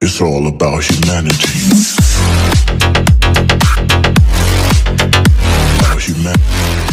It's all about humanity. About humanity.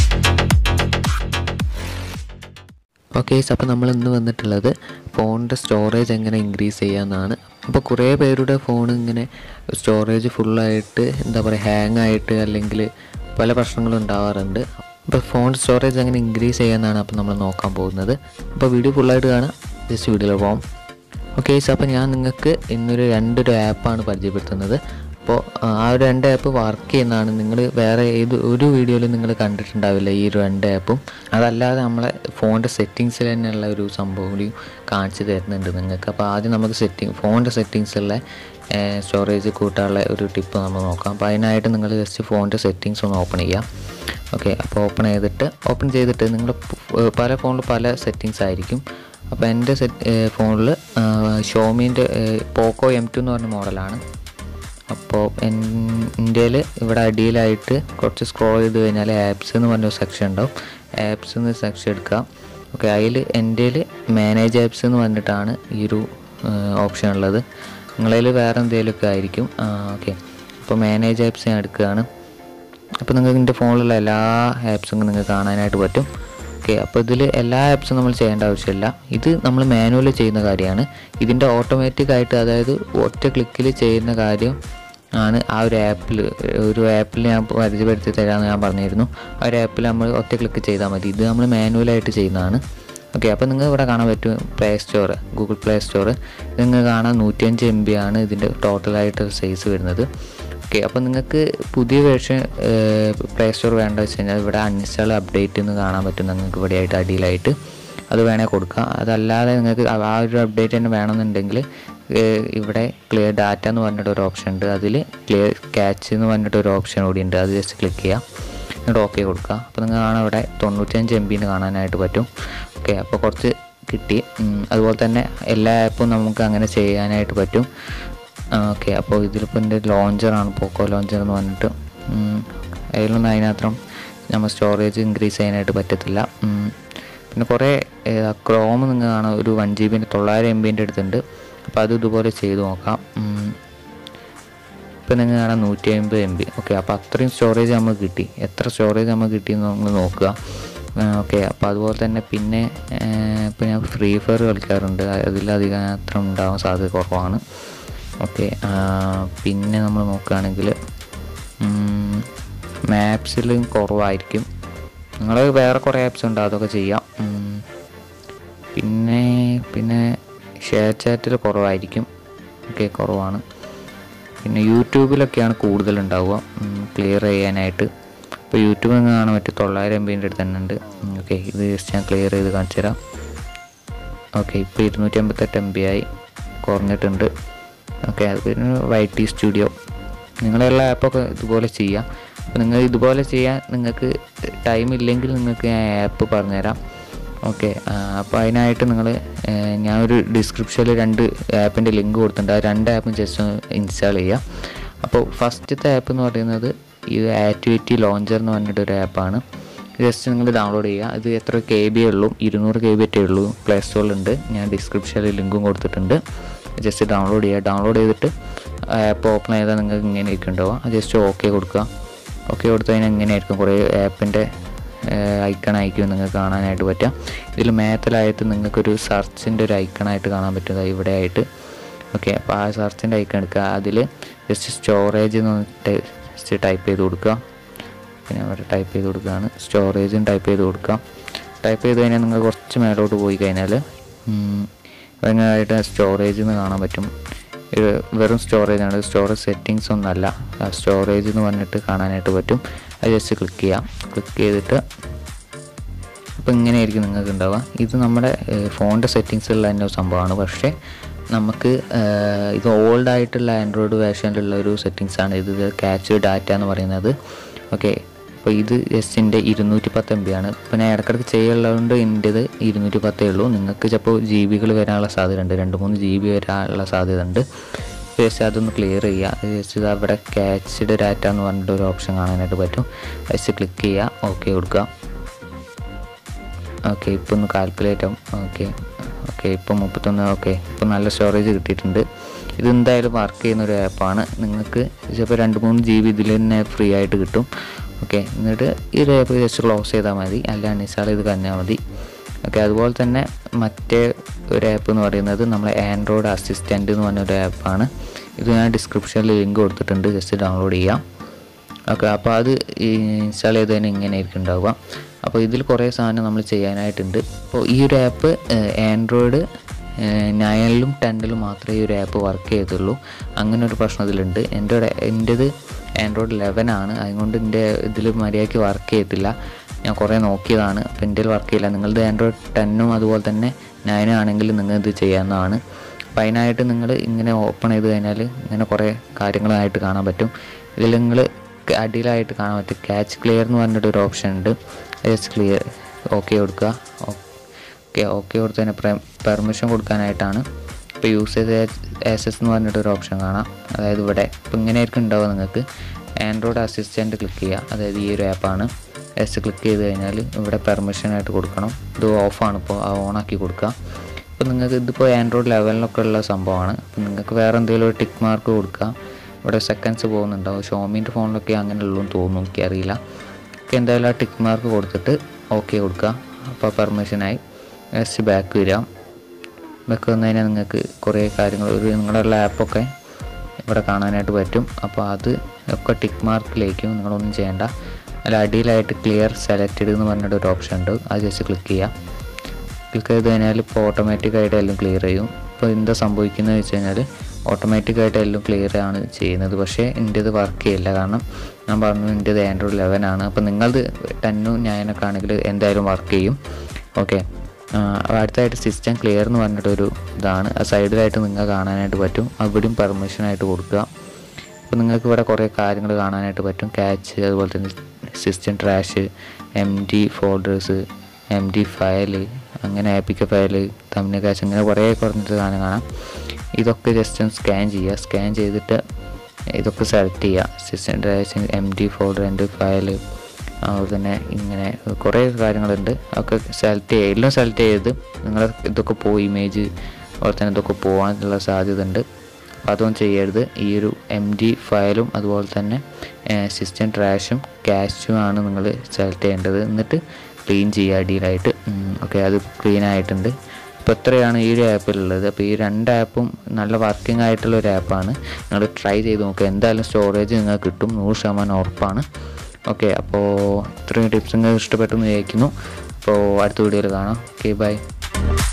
Okay അപ്പോൾ നമ്മൾ ഇന്ന് വന്നിട്ടുള്ളത് ഫോണിൻ്റെ സ്റ്റോറേജ് എങ്ങനെ ഇൻക്രീസ് ചെയ്യാമെന്നാണ് അപ്പോൾ കുറേ പേരുടെ ഫോൺ ഇങ്ങനെ സ്റ്റോറേജ് ഫുള്ളായിട്ട് എന്താ പറയുക ഹാങ് ആയിട്ട് അല്ലെങ്കിൽ പല പ്രശ്നങ്ങളും ഉണ്ടാവാറുണ്ട് അപ്പോൾ ഫോൺ സ്റ്റോറേജ് എങ്ങനെ ഇൻക്രീസ് ചെയ്യാമെന്നാണ് അപ്പോൾ നമ്മൾ നോക്കാൻ പോകുന്നത് അപ്പോൾ വീഡിയോ ഫുള്ളായിട്ട് കാണാം ജസ്റ്റ് വീഡിയോയിൽ പോകാം ഓക്കെ അപ്പോൾ ഞാൻ നിങ്ങൾക്ക് ഇന്നൊരു രണ്ടൊരു ആപ്പാണ് പരിചയപ്പെടുത്തുന്നത് അപ്പോൾ ആ ഒരു രണ്ട് ആപ്പ് വർക്ക് ചെയ്യുന്നതാണ് നിങ്ങൾ വേറെ ഏത് ഒരു വീഡിയോയിലും നിങ്ങൾ കണ്ടിട്ടുണ്ടാവില്ല ഈ ഒരു രണ്ട് ആപ്പും അതല്ലാതെ നമ്മളെ ഫോണിൻ്റെ സെറ്റിങ്സിൽ തന്നെയുള്ള ഒരു സംഭവം കൂടി കാണിച്ചു തരുന്നുണ്ട് നിങ്ങൾക്ക് അപ്പോൾ ആദ്യം നമുക്ക് സെറ്റിംഗ് ഫോണിൻ്റെ സെറ്റിങ്സുള്ള സ്റ്റോറേജ് കൂട്ടാനുള്ള ഒരു ടിപ്പ് നമ്മൾ നോക്കാം അപ്പോൾ അതിനായിട്ട് നിങ്ങൾ ജസ്റ്റ് ഫോണിൻ്റെ സെറ്റിങ്സ് ഒന്ന് ഓപ്പൺ ചെയ്യാം ഓക്കെ അപ്പോൾ ഓപ്പൺ ചെയ്തിട്ട് ഓപ്പൺ ചെയ്തിട്ട് നിങ്ങൾ പല ഫോണിൽ പല സെറ്റിങ്സ് ആയിരിക്കും അപ്പോൾ എൻ്റെ സെറ്റ് ഫോണിൽ ഷോമീൻ്റെ പോക്കോ എം ടു എന്ന് പറഞ്ഞ മോഡലാണ് അപ്പോൾ എൻ്റെയിൽ ഇവിടെ അടിയിലായിട്ട് കുറച്ച് സ്ക്രോൾ ചെയ്ത് കഴിഞ്ഞാൽ ആപ്സ് എന്ന് പറഞ്ഞൊരു സെക്ഷൻ ഉണ്ടാവും ആപ്സ് എന്ന് സെക്ഷൻ എടുക്കുക ഓക്കെ അതിൽ എൻ്റെയിൽ മാനേജ് ആപ്സ് എന്ന് പറഞ്ഞിട്ടാണ് ഈ ഒരു ഓപ്ഷൻ ഉള്ളത് നിങ്ങളതിൽ വേറെ എന്തെങ്കിലുമൊക്കെ ആയിരിക്കും ഓക്കെ അപ്പോൾ മാനേജ് ആപ്സ് ഞാൻ എടുക്കുകയാണ് അപ്പോൾ നിങ്ങൾക്ക് എൻ്റെ ഫോണിലുള്ള എല്ലാ ആപ്സും നിങ്ങൾക്ക് കാണാനായിട്ട് പറ്റും ഓക്കെ അപ്പോൾ ഇതിൽ എല്ലാ ആപ്സും നമ്മൾ ചെയ്യേണ്ട ആവശ്യമില്ല ഇത് നമ്മൾ മാനുവലി ചെയ്യുന്ന കാര്യമാണ് ഇതിൻ്റെ ഓട്ടോമാറ്റിക് ആയിട്ട് അതായത് ഒറ്റ ക്ലിക്കിൽ ചെയ്യുന്ന കാര്യം ആണ് ആ ഒരു ആപ്പിൽ ഒരു ആപ്പിൽ ഞാൻ പരിചയപ്പെടുത്തി തരാമെന്ന് ഞാൻ പറഞ്ഞിരുന്നു ആ ഒരു ആപ്പിൽ നമ്മൾ ഒറ്റ ക്ലിക്ക് ചെയ്താൽ മതി ഇത് നമ്മൾ മാനുവലായിട്ട് ചെയ്യുന്നതാണ് ഓക്കെ അപ്പോൾ നിങ്ങൾ ഇവിടെ കാണാൻ പറ്റും play store Google play store നിങ്ങൾ കാണാൻ നൂറ്റിയഞ്ച് എം ബി ആണ് ഇതിൻ്റെ ടോട്ടലായിട്ട് സൈസ് വരുന്നത് ഓക്കെ അപ്പോൾ നിങ്ങൾക്ക് പുതിയ വേർഷൻ പ്ലേ സ്റ്റോർ വേണ്ട വെച്ച് കഴിഞ്ഞാൽ ഇവിടെ അൺഇൻസ്റ്റാൾ അപ്ഡേറ്റ് എന്ന് കാണാൻ പറ്റും നിങ്ങൾക്ക് ഇവിടെ ആയിട്ട് അടിയിലായിട്ട് അത് വേണേൽ കൊടുക്കാം അതല്ലാതെ നിങ്ങൾക്ക് ആ ഒരു അപ്ഡേറ്റ് തന്നെ വേണമെന്നുണ്ടെങ്കിൽ ഇവിടെ ക്ലിയർ ഡാറ്റ എന്ന് പറഞ്ഞിട്ട് ഒരു ഓപ്ഷൻ ഉണ്ട് അതിൽ ക്ലിയർ ക്യാച്ച് എന്ന് പറഞ്ഞിട്ട് ഒരു ഓപ്ഷൻ കൂടി ഉണ്ട് അത് ജസ്റ്റ് ക്ലിക്ക് ചെയ്യാം എന്നിട്ട് ഓക്കെ കൊടുക്കുക അപ്പോൾ നിങ്ങൾ കാണാൻ ഇവിടെ തൊണ്ണൂറ്റഞ്ച് എം ബിന്ന് കാണാനായിട്ട് പറ്റും ഓക്കെ അപ്പോൾ കുറച്ച് കിട്ടി അതുപോലെ തന്നെ എല്ലാ ആപ്പും നമുക്ക് അങ്ങനെ ചെയ്യാനായിട്ട് പറ്റും ഓക്കെ അപ്പോൾ ഇതിലിപ്പോൾ എൻ്റെ ലോഞ്ചറാണ് പോക്കോ ലോഞ്ചർ എന്ന് പറഞ്ഞിട്ട് അതിലൊന്നും അതിനകത്രം നമ്മൾ സ്റ്റോറേജ് ഇൻക്രീസ് ചെയ്യാനായിട്ട് പറ്റത്തില്ല പിന്നെ കുറേ ക്രോം നിങ്ങൾ കാണാം ഒരു വൺ ജി ബിൻ്റെ തൊള്ളായിരം എം ബിൻ്റെ അടുത്തുണ്ട് അപ്പോൾ അത് ഇതുപോലെ ചെയ്ത് നോക്കാം ഇപ്പം നിങ്ങൾ കാണാം നൂറ്റി അമ്പത് എം ബി ഓക്കെ അപ്പോൾ അത്രയും സ്റ്റോറേജ് നമുക്ക് കിട്ടി എത്ര സ്റ്റോറേജ് നമുക്ക് കിട്ടിയെന്ന് നമ്മൾ നോക്കുക ഓക്കെ അപ്പോൾ അതുപോലെ തന്നെ പിന്നെ ഇപ്പോൾ ഞാൻ ഫ്രീ ഫയർ കളിക്കാറുണ്ട് അതിലധികം അത്ര ഉണ്ടാവാൻ സാധ്യത കുറവാണ് ഓക്കെ പിന്നെ നമ്മൾ നോക്കുകയാണെങ്കിൽ മാപ്സിലും കുറവായിരിക്കും നിങ്ങൾ വേറെ കുറേ ആപ്സ് ഉണ്ട് അതൊക്കെ ചെയ്യാം പിന്നെ പിന്നെ ഷെയർ ചാറ്റിൽ കുറവായിരിക്കും ഓക്കെ കുറവാണ് പിന്നെ യൂട്യൂബിലൊക്കെയാണ് കൂടുതൽ ഉണ്ടാവുക ക്ലിയർ ചെയ്യാനായിട്ട് ഇപ്പോൾ യൂട്യൂബ് നിങ്ങൾ കാണാൻ പറ്റും തൊള്ളായിരം എം ബിൻ്റെ അടുത്ത് തന്നെ ഉണ്ട് ഓക്കെ ഇത് ജസ്റ്റ് ഞാൻ ക്ലിയർ ചെയ്ത് കാണിച്ചു തരാം ഓക്കെ ഇപ്പോൾ ഇരുന്നൂറ്റി അമ്പത്തെട്ട് എം ബി ആയി കുറഞ്ഞിട്ടുണ്ട് ഓക്കെ അത് പിന്നെ വൈ ടി സ്റ്റുഡിയോ നിങ്ങളുള്ള ആപ്പൊക്കെ ഇതുപോലെ ചെയ്യാം അപ്പോൾ നിങ്ങൾ ഇതുപോലെ ചെയ്യാൻ നിങ്ങൾക്ക് ടൈം ഇല്ലെങ്കിൽ നിങ്ങൾക്ക് ഞാൻ ആപ്പ് പറഞ്ഞുതരാം ഓക്കെ അപ്പോൾ അതിനായിട്ട് നിങ്ങൾ ഞാൻ ഒരു ഡിസ്ക്രിപ്ഷനിൽ രണ്ട് ആപ്പിൻ്റെ ലിങ്ക് കൊടുത്തിട്ടുണ്ട് ആ രണ്ട് ആപ്പും ജസ്റ്റ് ഇൻസ്റ്റാൾ ചെയ്യാം അപ്പോൾ ഫസ്റ്റത്തെ ആപ്പ് എന്ന് പറയുന്നത് ഇത് ആക്ടിവിറ്റി ലോഞ്ചർ എന്ന് പറഞ്ഞിട്ട് ഒരു ആപ്പാണ് ജസ്റ്റ് നിങ്ങൾ ഡൗൺലോഡ് ചെയ്യുക ഇത് എത്ര കെ ബി ഉള്ളൂ ഇരുന്നൂറ് കെ ബി ഒറ്റേ ഉള്ളൂ പ്ലേ സ്റ്റോറിലുണ്ട് ഞാൻ ഡിസ്ക്രിപ്ഷനിൽ ലിങ്കും കൊടുത്തിട്ടുണ്ട് ജസ്റ്റ് ഡൗൺലോഡ് ചെയ്യുക ഡൗൺലോഡ് ചെയ്തിട്ട് ആപ്പ് ഓപ്പൺ ചെയ്താൽ നിങ്ങൾക്ക് ഇങ്ങനെ ആയിരിക്കും ഉണ്ടാവുക ജസ്റ്റ് ഓക്കെ കൊടുക്കുക ഓക്കെ കൊടുത്തു കഴിഞ്ഞാൽ ഇങ്ങനെയായിരിക്കും കുറേ ആപ്പിൻ്റെ ഐക്കൺ ആയിരിക്കും നിങ്ങൾക്ക് കാണാനായിട്ട് പറ്റുക ഇതിൽ മേത്തലായിട്ട് നിങ്ങൾക്കൊരു സെർച്ചിൻ്റെ ഒരു ഐക്കണായിട്ട് കാണാൻ പറ്റുന്നത് ഇവിടെ ആയിട്ട് ഓക്കെ അപ്പോൾ ആ സെർച്ചിൻ്റെ ഐക്കൺ എടുക്കുക അതിൽ ജസ്റ്റ് സ്റ്റോറേജ് എന്ന് പറഞ്ഞിട്ട് ജസ്റ്റ് ടൈപ്പ് ചെയ്ത് കൊടുക്കുക പിന്നെ അവിടെ ടൈപ്പ് ചെയ്ത് കൊടുക്കുകയാണ് സ്റ്റോറേജും ടൈപ്പ് ചെയ്ത് കൊടുക്കുക ടൈപ്പ് ചെയ്ത് കഴിഞ്ഞാൽ നിങ്ങൾ കുറച്ച് മേലോട്ട് പോയി കഴിഞ്ഞാൽ ഭയങ്കരമായിട്ട് സ്റ്റോറേജ് എന്ന് കാണാൻ പറ്റും ഇത് വെറും സ്റ്റോറേജ് ആണ് സ്റ്റോറേജ് സെറ്റിങ്സ് ഒന്നല്ല സ്റ്റോറേജ് എന്ന് പറഞ്ഞിട്ട് കാണാനായിട്ട് പറ്റും അത് ജസ്റ്റ് ക്ലിക്ക് ചെയ്യാം ക്ലിക്ക് ചെയ്തിട്ട് അപ്പോൾ ഇങ്ങനെയായിരിക്കും നിങ്ങൾക്ക് ഉണ്ടാവുക ഇത് നമ്മുടെ ഫോണിൻ്റെ സെറ്റിങ്സിലുള്ള തന്നെ ഒരു സംഭവമാണ് പക്ഷേ നമുക്ക് ഇത് ഓൾഡ് ആയിട്ടുള്ള ആൻഡ്രോയിഡ് വേർഷനിലുള്ള ഒരു സെറ്റിങ്സ് ആണ് ഇത് ക്യാച്ച് ഡാറ്റ എന്ന് പറയുന്നത് ഓക്കെ അപ്പോൾ ഇത് ജസ്റ്റിൻ്റെ ഇരുന്നൂറ്റി പത്ത് എം ബി ആണ് ഇപ്പോൾ ഞാൻ ഇടയ്ക്കിടയ്ക്ക് ചെയ്യുള്ളതുകൊണ്ട് എൻ്റേത് ഇരുന്നൂറ്റി പത്തേ ഉള്ളൂ നിങ്ങൾക്ക് ചിലപ്പോൾ ജി ബികൾ വരാനുള്ള സാധ്യത ഉണ്ട് രണ്ട് മൂന്ന് ജി ബി വരാനുള്ള സാധ്യത ഉണ്ട് ജസ്റ്റ് അതൊന്ന് ക്ലിയർ ചെയ്യുക ജസ്റ്റ് ഇത് അവിടെ ക്യാച്ച്ഡ് ഡാറ്റ എന്ന് പറഞ്ഞിട്ട് ഒരു ഓപ്ഷൻ കാണാനായിട്ട് പറ്റും ജസ്റ്റ് ക്ലിക്ക് ചെയ്യുക ഓക്കെ കൊടുക്കുക ഓക്കെ ഇപ്പോൾ ഒന്ന് കാൽക്കുലേറ്റ് ആവും ഓക്കെ ഓക്കെ ഇപ്പോൾ മുപ്പത്തൊന്ന് ഓക്കെ ഇപ്പോൾ നല്ല സ്റ്റോറേജ് കിട്ടിയിട്ടുണ്ട് ഇത് എന്തായാലും വർക്ക് ചെയ്യുന്ന ഒരു ആപ്പാണ് നിങ്ങൾക്ക് ചിലപ്പോൾ രണ്ട് മൂന്ന് ജി ബി ഇതിൽ തന്നെ ഫ്രീ ആയിട്ട് കിട്ടും ഓക്കെ എന്നിട്ട് ഈ ഒരു ആപ്പ് ജസ്റ്റ് ക്ലോസ് ചെയ്താൽ മതി അല്ല അൺഇൻസ്റ്റാൾ ചെയ്ത് കഴിഞ്ഞാൽ മതി ഓക്കെ അതുപോലെ തന്നെ മറ്റേ ഒരു ആപ്പ് എന്ന് പറയുന്നത് നമ്മളെ ആൻഡ്രോയിഡ് അസിസ്റ്റൻ്റ് എന്ന് പറഞ്ഞൊരു ആപ്പാണ് ഇത് ഞാൻ ഡിസ്ക്രിപ്ഷനിൽ ലിങ്ക് കൊടുത്തിട്ടുണ്ട് ജസ്റ്റ് ഡൗൺലോഡ് ചെയ്യാം ഓക്കെ അപ്പോൾ അത് ഇൻസ്റ്റാൾ ചെയ്ത് തന്നെ ഇങ്ങനെ ആയിരിക്കും ഉണ്ടാവുക അപ്പോൾ ഇതിൽ കുറേ സാധനം നമ്മൾ ചെയ്യാനായിട്ടുണ്ട് അപ്പോൾ ഈ ഒരു ആപ്പ് ആൻഡ്രോയിഡ് നയനിലും ടെന്നിലും മാത്രമേ ഈ ഒരു ആപ്പ് വർക്ക് ചെയ്തുള്ളൂ അങ്ങനെ ഒരു പ്രശ്നം ഇതിലുണ്ട് എൻ്റെ ഒരു എൻ്റേത് ആൻഡ്രോയിഡ് ലെവൻ ആണ് അതുകൊണ്ട് എൻ്റെ ഇതിൽ മര്യാദയ്ക്ക് വർക്ക് ചെയ്യത്തില്ല ഞാൻ കുറേ നോക്കിയതാണ് അപ്പോൾ എൻ്റെ വർക്ക് ചെയ്യില്ല നിങ്ങളുടെ ആൻഡ്രോയിഡ് ടെന്നും അതുപോലെ തന്നെ നയനും ആണെങ്കിൽ നിങ്ങൾ ഇത് ചെയ്യാവുന്നതാണ് അപ്പോൾ അതിനായിട്ട് നിങ്ങൾ ഇങ്ങനെ ഓപ്പൺ ചെയ്ത് കഴിഞ്ഞാൽ ഇങ്ങനെ കുറേ കാര്യങ്ങളായിട്ട് കാണാൻ പറ്റും ഇതിൽ നിങ്ങൾ അടിയിലായിട്ട് കാണാൻ പറ്റും ക്യാച്ച് ക്ലിയർ എന്ന് പറഞ്ഞിട്ട് ഒരു ഓപ്ഷൻ ഉണ്ട് ജസ്റ്റ് ക്ലിയർ ഓക്കെ കൊടുക്കുക ഓക്കെ ഓക്കെ കൊടുത്തതിന് പെർമിഷൻ കൊടുക്കാനായിട്ടാണ് ഇപ്പോൾ യൂസേജ് ആക്സസ് എന്ന് പറഞ്ഞിട്ട് ഒരു ഓപ്ഷൻ കാണാം അതായത് ഇവിടെ ഇപ്പോൾ ഇങ്ങനെയായിരിക്കും ഉണ്ടാവുക നിങ്ങൾക്ക് ആൻഡ്രോയിഡ് അസിസ്റ്റൻറ്റ് ക്ലിക്ക് ചെയ്യുക അതായത് ഈ ഒരു ആപ്പാണ് ജസ്റ്റ് ക്ലിക്ക് ചെയ്ത് കഴിഞ്ഞാൽ ഇവിടെ പെർമിഷനായിട്ട് കൊടുക്കണം ഇത് ഓഫാണ് ഇപ്പോൾ ഓണാക്കി കൊടുക്കുക ഇപ്പോൾ നിങ്ങൾക്ക് ഇതിപ്പോൾ ആൻഡ്രോയിഡ് ലെവലിലൊക്കെ ഉള്ള സംഭവമാണ് അപ്പോൾ നിങ്ങൾക്ക് വേറെ എന്തെങ്കിലും ഒരു ടിക്ക് മാർക്ക് കൊടുക്കുക ഇവിടെ സെക്കൻഡ്സ് പോകുന്നുണ്ടാവും ഷോമീൻ്റെ ഫോണിലൊക്കെ അങ്ങനെ ഉള്ളൂ എന്ന് തോന്നുന്നു എനിക്കറിയില്ല ഒക്കെ എന്തായാലും ആ ടിക്ക് മാർക്ക് കൊടുത്തിട്ട് ഓക്കെ കൊടുക്കുക അപ്പോൾ പെർമിഷനായി ജസ്റ്റ് ബാക്ക് വരാം ബാക്ക് വന്നു കഴിഞ്ഞാൽ നിങ്ങൾക്ക് കുറേ കാര്യങ്ങൾ ഒരു നിങ്ങളുടെ ആപ്പൊക്കെ ഇവിടെ കാണാനായിട്ട് പറ്റും അപ്പോൾ അത് ഒക്കെ ടിക്ക് മാർക്കിലേക്കും നിങ്ങളൊന്നും ചെയ്യേണ്ട അല്ല അടിയിലായിട്ട് ക്ലിയർ സെലക്റ്റഡ് എന്ന് പറഞ്ഞിട്ട് ഒരു ഓപ്ഷൻ ഉണ്ട് അത് ജസ്റ്റ് ക്ലിക്ക് ചെയ്യാം ക്ലിക്ക് ചെയ്ത് കഴിഞ്ഞാൽ ഇപ്പോൾ ഓട്ടോമാറ്റിക്കായിട്ട് എല്ലാം ക്ലിയർ ചെയ്യും ഇപ്പോൾ എന്താ സംഭവിക്കുന്നത് വെച്ച് കഴിഞ്ഞാൽ ഓട്ടോമാറ്റിക്കായിട്ട് എല്ലാം ക്ലിയർ ആണ് ചെയ്യുന്നത് പക്ഷേ എൻ്റേത് വർക്ക് ചെയ്യില്ല കാരണം ഞാൻ പറഞ്ഞു എൻ്റേത് ആൻഡ്രോയിഡ് ലെവൻ ആണ് അപ്പോൾ നിങ്ങളത് ടെന്നും നയനൊക്കെ ആണെങ്കിൽ എന്തായാലും വർക്ക് ചെയ്യും ഓക്കെ അടുത്തായിട്ട് സിസ്റ്റം ക്ലിയർ എന്ന് പറഞ്ഞിട്ടൊരു ഇതാണ് ആ സൈഡിലായിട്ട് നിങ്ങൾക്ക് കാണാനായിട്ട് പറ്റും അവിടെയും പെർമിഷനായിട്ട് കൊടുക്കുക അപ്പോൾ നിങ്ങൾക്ക് ഇവിടെ കുറേ കാര്യങ്ങൾ കാണാനായിട്ട് പറ്റും ക്യാച്ച് അതുപോലെ തന്നെ system trash M D folders M D file അങ്ങനെ ആപ്പിക്ക ഫയൽ തമ്മിൽ ക്യാച്ച് അങ്ങനെ കുറേ കുറഞ്ഞിട്ട് സാധനം കാണാം ഇതൊക്കെ ജസ്റ്റ് ഒന്ന് സ്കാൻ ചെയ്യുക സ്കാൻ ചെയ്തിട്ട് ഇതൊക്കെ സെലക്ട് ചെയ്യുക system trash M D folder M D file അതുപോലെ തന്നെ ഇങ്ങനെ കുറേ കാര്യങ്ങളുണ്ട് അതൊക്കെ സെലക്ട് ചെയ്യുക എല്ലാം സെലക്ട് ചെയ്ത് നിങ്ങൾ ഇതൊക്കെ പോയി ഇമേജ് അതുപോലെ തന്നെ ഇതൊക്കെ പോകാനുള്ള സാധ്യത ഉണ്ട് അപ്പോൾ അതൊന്നും ചെയ്യരുത് ഈ ഒരു എം ഡി ഫയലും അതുപോലെ തന്നെ സിസ്റ്റം ട്രാഷും ക്യാഷും ആണ് നിങ്ങൾ സെലക്ട് ചെയ്യേണ്ടത് എന്നിട്ട് ക്ലീൻ ചെയ്യുക അടിയിലായിട്ട് ഓക്കെ അത് ക്ലീൻ ആയിട്ടുണ്ട് അപ്പോൾ ഇത്രയാണ് ഈ ഒരു ആപ്പിലുള്ളത് അപ്പോൾ ഈ രണ്ട് ആപ്പും നല്ല വർക്കിംഗ് ആയിട്ടുള്ള ഒരു ആപ്പാണ് നിങ്ങൾ ട്രൈ ചെയ്ത് നോക്കുക എന്തായാലും സ്റ്റോറേജ് നിങ്ങൾക്ക് കിട്ടും നൂറ് ശതമാനം ഉറപ്പാണ് ഓക്കെ അപ്പോൾ ഇത്രയും ടിപ്സ് നിങ്ങൾക്ക് ഇഷ്ടപ്പെട്ടെന്ന് വിചാരിക്കുന്നു അപ്പോൾ അടുത്ത വീഡിയോയിൽ കാണാം ഓക്കെ ബൈ